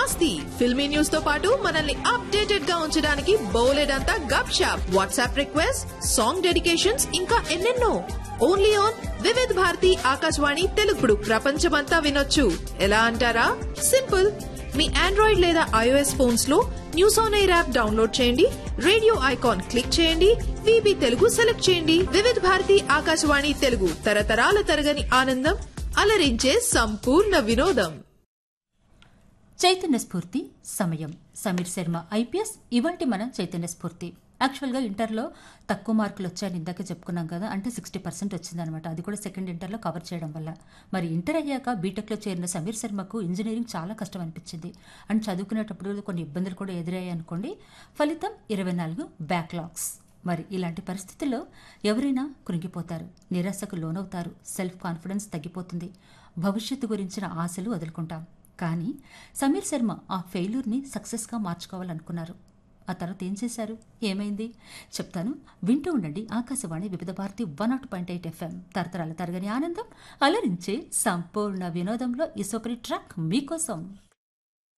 మస్తీ ఫిల్మీ న్యూస్ తో పాటు మనల్ని అప్డేటెడ్ గా ఉంచడానికి బోలెడంతా gupshup WhatsApp request song dedications ఇంకా ఎన్నెన్నో ఓన్లీ ఆన్ వివిధ్ భారతి ఆకాశవాణి తెలుగుడు ప్రపంచమంతా వినొచ్చు ఎలా అంటారా సింపుల్ మీ ఆండ్రాయిడ్ లేదా ఐఓఎస్ ఫోన్స్ లో news on air app download చేయండి రేడియో ఐకాన్ క్లిక్ చేయండి విబి తెలుగు సెలెక్ట్ చేయండి వివిధ్ భారతి ఆకాశవాణి తెలుగు తరతరాల తరగని ఆనందం అలరించే సంపూర్ణ వినోదం చైతన్య స్ఫూర్తి సమయం సమీర్ శర్మ ఐపీఎస్ ఇవాంటి మన చైతన్య స్ఫూర్తి యాక్చువల్గా ఇంటర్లో తక్కువ మార్కులు వచ్చాయని ఇందాక చెప్పుకున్నాం కదా అంటే సిక్స్టీ పర్సెంట్ వచ్చిందనమాట అది కూడా సెకండ్ ఇంటర్లో కవర్ చేయడం వల్ల మరి ఇంటర్ అయ్యాక బీటెక్లో చేరిన సమీర్ శర్మకు ఇంజనీరింగ్ చాలా కష్టం అనిపించింది అండ్ చదువుకునేటప్పుడు కొన్ని ఇబ్బందులు కూడా ఎదురయ్యాయి అనుకోండి ఫలితం ఇరవై నాలుగు బ్యాక్లాగ్స్ మరి ఇలాంటి పరిస్థితుల్లో ఎవరైనా కృంగిపోతారు నిరాశకు లోనవుతారు సెల్ఫ్ కాన్ఫిడెన్స్ తగ్గిపోతుంది భవిష్యత్తు గురించిన ఆశలు వదులుకుంటాం కానీ సమీర్ శర్మ ఆ ఫెయిల్యూర్ని సక్సెస్గా మార్చుకోవాలనుకున్నారు ఆ తర్వాత ఏం చేశారు ఏమైంది చెప్తాను వింటూ ఉండండి Akashvani Vividh Bharati one nought point eight FM తరతరాల తరగని ఆనందం అలరించే సంపూర్ణ వినోదంలో ఈ సూపర్ ట్రాక్ మీకోసం